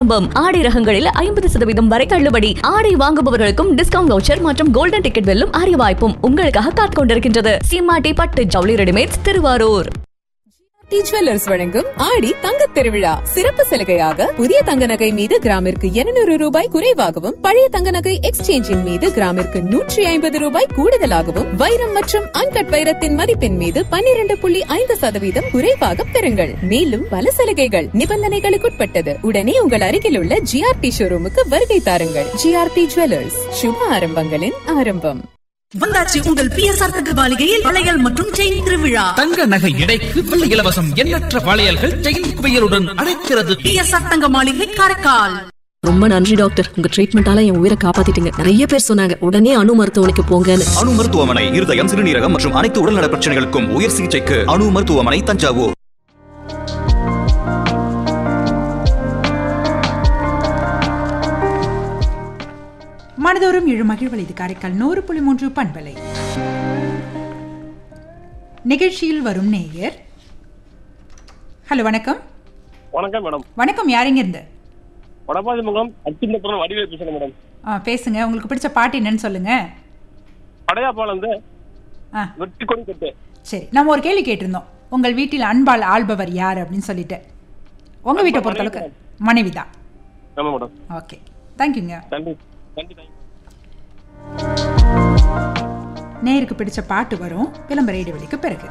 ஆரம்பம் ஆடை ரகங்களில் ஐம்பது சதவீதம் வரை தள்ளுபடி ஆடை வாங்குபவர்களுக்கும் டிஸ்கவுண்ட் வவுச்சர் மற்றும் கோல்டன் டிக்கெட் வெல்லும் அரிய வாய்ப்பும் உங்களுக்காக காத்துக் கொண்டிருக்கின்றது சீமாட்டி பட்டு ஜவுளி ரெடிமேட்ஸ் திருவாரூர் டி ஜுவல்லர்ஸ் வழங்கும் ஆடி தங்கத் திருவிழா சிறப்பு சலுகையாக புதிய தங்க நகை மீது கிராமிற்கு 200 ரூபாய் குறைவாகவும் பழைய தங்க நகை எக்ஸ்சேஞ்சின் மீது கிராமிற்கு நூற்றி ஐம்பது ரூபாய் கூடுதலாகவும் வைரம் மற்றும் அன்கட் வைரத்தின் மதிப்பின் மீது 12.5% புள்ளி ஐந்து சதவீதம் குறைவாக பெறுங்கள் மேலும் பல சலுகைகள் நிபந்தனைகளுக்குட்பட்டது உடனே உங்கள் அருகில் உள்ள ஜிஆர்டி ஷோரூமுக்கு வருகை தாருங்கள் ஜிஆர்டி ஜுவல்லர்ஸ் சுப ஆரம்பங்களின் ஆரம்பம் வந்தாச்சு உங்கள் பிஎஸ்ஆர் தங்க மாளிகையில் வளையல் மற்றும் செயின் திருவிழா தங்க நகை எடைக்கு வெள்ளி இலவசம் எண்ணற்ற வளையல்கள் செயின் குவியலுடன் அழைக்கிறது பிஎஸ்ஆர் தங்க மாளிகை காரைக்கால் ரொம்ப நன்றி டாக்டர் உங்க ட்ரீட்மெண்டால என் உயிரை காப்பாத்திட்டீங்க நிறைய பேர் சொன்னாங்க உடனே அணு மருத்துவமனைக்கு போங்கன்னு அணு மருத்துவமனை இருதயம் சிறுநீரகம் மற்றும் அனைத்து உடல்நல பிரச்சனைகளுக்கும் உயர் சிகிச்சைக்கு அணு மருத்துவமனை தஞ்சாவூர் மனதோறும் எழு மகிழ்வலை இது காரைக்கால் நூறு புள்ளி மூன்று பண்பலை நிகழ்ச்சியில் வரும் நேயர் ஹலோ வணக்கம் வணக்கம் மேடம் வணக்கம் யாருங்க இருந்து வடபாதி முகம் அச்சிந்தபுரம் வடிவேல் பேசுறேன் மேடம் ஆ பேசுங்க உங்களுக்கு பிடிச்ச பாட்டு என்னன்னு சொல்லுங்க படையாப்பால் வந்து ஆ வெற்றி கொடி கட்டு சரி நம்ம ஒரு கேள்வி கேட்டிருந்தோம் உங்கள் வீட்டில் அன்பால் ஆள்பவர் யார் அப்படின்னு சொல்லிட்டு உங்க வீட்டை பொறுத்தளவுக்கு மனைவி தான் ஆமா மேடம் ஓகே தேங்க்யூங்க நன்றி நன்றி தேங்க்யூ நேருக்கு பிடிச்ச பாட்டு வரும் விளம்பர இடைவெளிக்கு பிறகு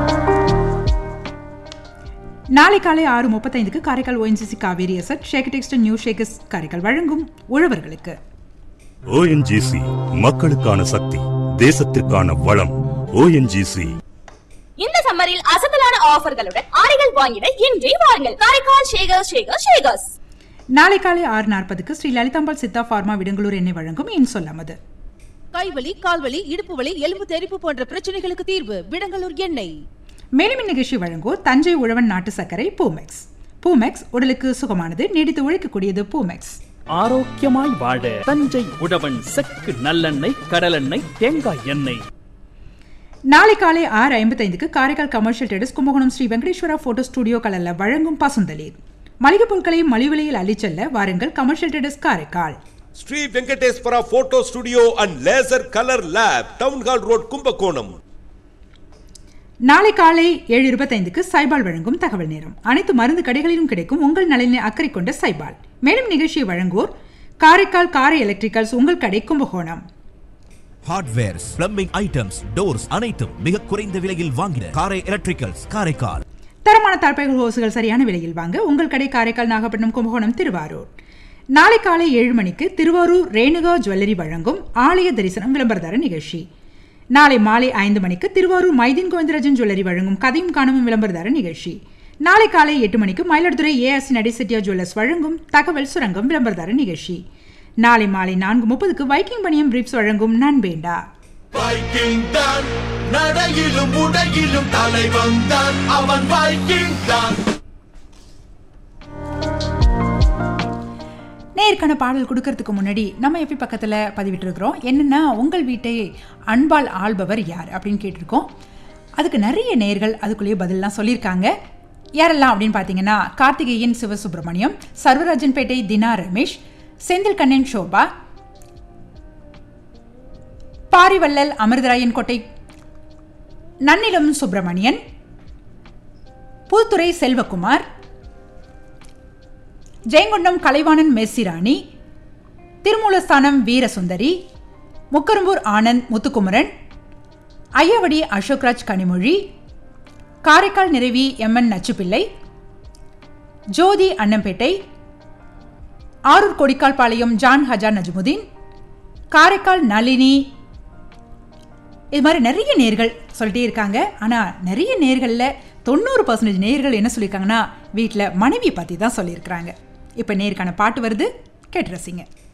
நாளை காலை ஆறு முப்பத்தைந்துக்கு காரைக்கால் ஓஎன்சிசி காவேரி எசட் ஷேக் டெக்ஸ்ட் நியூ ஷேக்கஸ் காரைக்கால் வழங்கும் உழவர்களுக்கு ஓஎன்ஜிசி மக்களுக்கான சக்தி தேசத்திற்கான வளம் ஓஎன்ஜிசி இந்த சம்மரில் அசத்தலான ஆஃபர்களுடன் ஆடைகள் வாங்கிட இன்றே வாருங்கள் காரைக்கால் ஷேகர் ஷேகர் ஷேகர்ஸ் நாளை காலை ஆறு நாற்பதுக்கு ஸ்ரீ லலிதாம்பாள் சித்தா ஃபார்மா விடங்களூர் எண்ணெய் வழங்கும் என் சொல்லாமது கைவலி கால்வலி இடுப்பு வலி எலும்பு தெறிப்பு போன்ற பிரச்சனைகளுக்கு தீர்வு விடங்கலூர் எண்ணெய் மேலும் இந்நிகழ்ச்சி வழங்குவோர் தஞ்சை உழவன் நாட்டு சர்க்கரை பூமெக்ஸ் பூமெக்ஸ் உடலுக்கு சுகமானது நீடித்து உழைக்கக்கூடியது பூமெக்ஸ் ஆரோக்கியமாய் வாழ தஞ்சை உழவன் செக்கு நல்லெண்ணெய் கடலெண்ணெய் தேங்காய் எண்ணெய் நாளை காலை ஆறு ஐம்பத்தைந்துக்கு Karaikal commercial traders Kumbakonam Shri Venkateswara photo studio கலல்ல வழங்கும் பசுந்தளிர் மளிகை பொருட்களை மலிவிலையில் அள்ளிச்செல்ல வாருங்கள் commercial traders Karaikal Shri Venkateswara photo studio and laser colour lab town hall road Kumbakonam நாளை காலை ஏழு இருபத்தைந்துக்கு சைபால் வழங்கும் தகவல் நேரம் அனைத்து மருந்து கடைகளிலும் கிடைக்கும் உங்கள் நலனை அக்கறை கொண்ட சைபால் மேலும் நிகழ்ச்சியை வழங்குவோர் காரைக்கால் காரை எலக்ட்ரிக்கல்ஸ் உங்கள் கடை Kumbakonam hardwares plumbing items doors அனைத்தும் மிக குறைந்த விலையில் வாங்கின காரை எலக்ட்ரிக்கல்ஸ் காரைக்கால் தரமான தாழ்பாய்கள் ஹோசுகள் சரியான விலையில் வாங்க உங்கள் கடை காரைக்கால் நாகப்பட்டினம் கும்பகோணம் திருவாரூர் நாளை காலை ஏழு மணிக்கு திருவாரூர் ரேணுகா ஜுவல்லரி வழங்கும் ஆலய தரிசனம் விளம்பரதார நிகழ்ச்சி நாளை மாலை ஐந்து மணிக்கு திருவாரூர் மைதீன் கோவிந்தராஜன் ஜுவல்லரி வழங்கும் கதையும் காணவும் விளம்பரதார நிகழ்ச்சி நாளை காலை எட்டு மணிக்கு மயிலாடுதுறை ஏஆர்சி நடிசெட்டியா ஜுவல்லர்ஸ் வழங்கும் தகவல் சுரங்கம் விளம்பரதார நிகழ்ச்சி நாளை மாலை நான்கு முப்பதுக்கு வைக்கிங் பணியம் பிரிப்ஸ் வழங்கும் நண்பேண்டா வைக்கிங் தான் நடையிலும் உடையிலும் தலைவன் தான் அவன் வைக்கிங் தான் நேருக்கான பாடல் கொடுக்கறதுக்கு முன்னாடி நம்ம எப்படி பக்கத்தில் பதிவிட்டிருக்கிறோம் என்னென்னா உங்கள் வீட்டை அன்பால் ஆள்பவர் யார் அப்படின்னு கேட்டிருக்கோம் அதுக்கு நிறைய நேர்கள் அதுக்குள்ளேயே பதிலெலாம் சொல்லியிருக்காங்க யாரெல்லாம் அப்படின்னு பார்த்தீங்கன்னா கார்த்திகேயன் சிவசுப்பிரமணியம் சர்வராஜன்பேட்டை தினா ரமேஷ் செந்தில் கண்ணன் சோபா பாரிவள்ளல் அமிர்தராயன் கோட்டை நன்னிலம் சுப்பிரமணியன் புதுத்துறை செல்வகுமார் ஜெயங்கொண்டம் கலைவாணன் மெர்சிராணி திருமூலஸ்தானம் வீரசுந்தரி முக்கரும்பூர் ஆனந்த் முத்துக்குமரன் ஐயவடி அசோக்ராஜ் கனிமொழி காரைக்கால் நிறைவி எம்என் நச்சுப்பிள்ளை ஜோதி அன்னம்பேட்டை ஆரூர் கொடிக்கால்பாளையம் ஜான் ஹஜா நஜ்முதீன் காரைக்கால் நளினி இது மாதிரி நிறைய நேர்கள் சொல்லிட்டே இருக்காங்க ஆனால் நிறைய நேர்களில் தொண்ணூறு பர்சன்டேஜ் நேர்கள் என்ன சொல்லியிருக்காங்கன்னா வீட்டில் மனைவி பற்றி தான் சொல்லியிருக்கிறாங்க இப்போ நேருக்கான பாட்டு வருது கேட்டு ரசிங்க